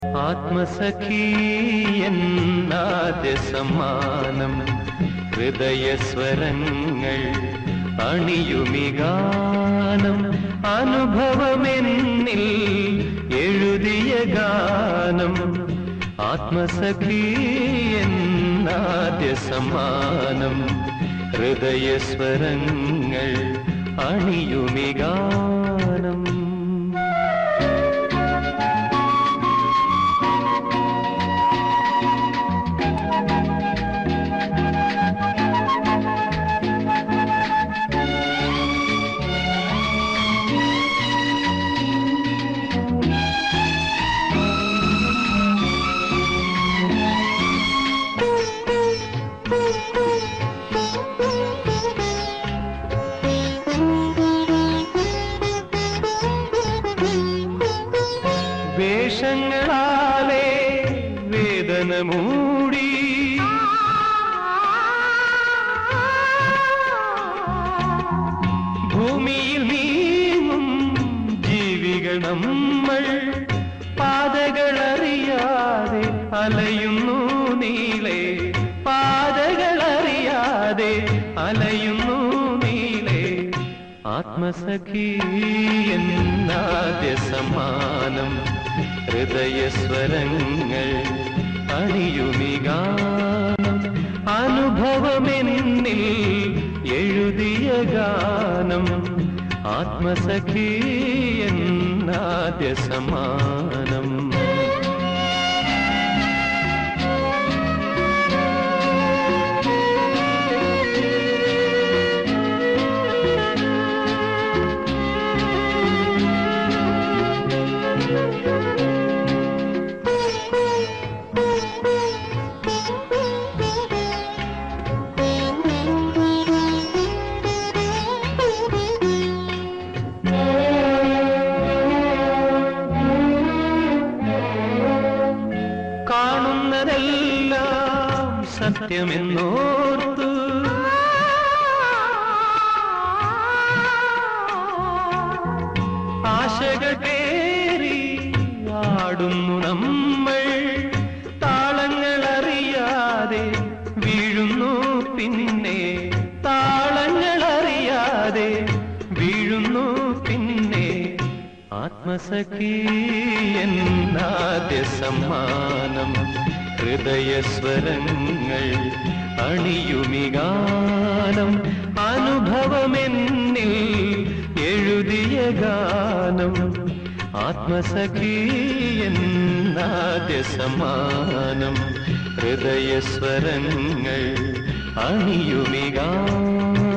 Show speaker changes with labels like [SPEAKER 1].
[SPEAKER 1] ആത്മസഖീ എന്നാദ്യ സമ്മാനം ഹൃദയസ്വരങ്ങൾ അണിയുമി ഗാനം അനുഭവമെന്നിൽ എഴുതിയ ഗാനം ആത്മസഖീ എന്നാദ്യ സമ്മാനം ഹൃദയസ്വരങ്ങൾ അണിയുമി ഗാനം വേഷങ്ങളാലേ വേദന മൂടി ഭൂമിയിൽ നീങ്ങും ജീവികൾ നമ്മൾ പാതകളറിയാതെ അലയുന്നു നീളെ പാതകളറിയാതെ അലയുന്നു നീളെ ആത്മസഖീ എന്നാദ്യ സമ്മാനം ഹൃദയസ്വരങ്ങൾ അണിയുമി ഗാനം അനുഭവമെന്നിൽ എഴുതിയ ഗാനം ആത്മസഖീ എന്നാദ്യ സമ്മാനം കാണുന്നതെല്ലാം സത്യമെന്നോർത്തു ആശകൾ പേറി ആടുന്നു നമ്മൾ താളങ്ങൾ അറിയാതെ വീഴുന്നു പിന്നെ താളങ്ങൾ അറിയാതെ വീഴുന്നു പിന്നെ ആത്മസഖീ എന്നാദ്യ സമ്മാനം ഹൃദയസ്വരങ്ങൾ അണിയുമി ഗാനം അനുഭവമെന്നിൽ എഴുതിയ ഗാനം ആത്മസഖീ എന്നാദ്യ സമ്മാനം ഹൃദയസ്വരങ്ങൾ അണിയുമി ഗാനം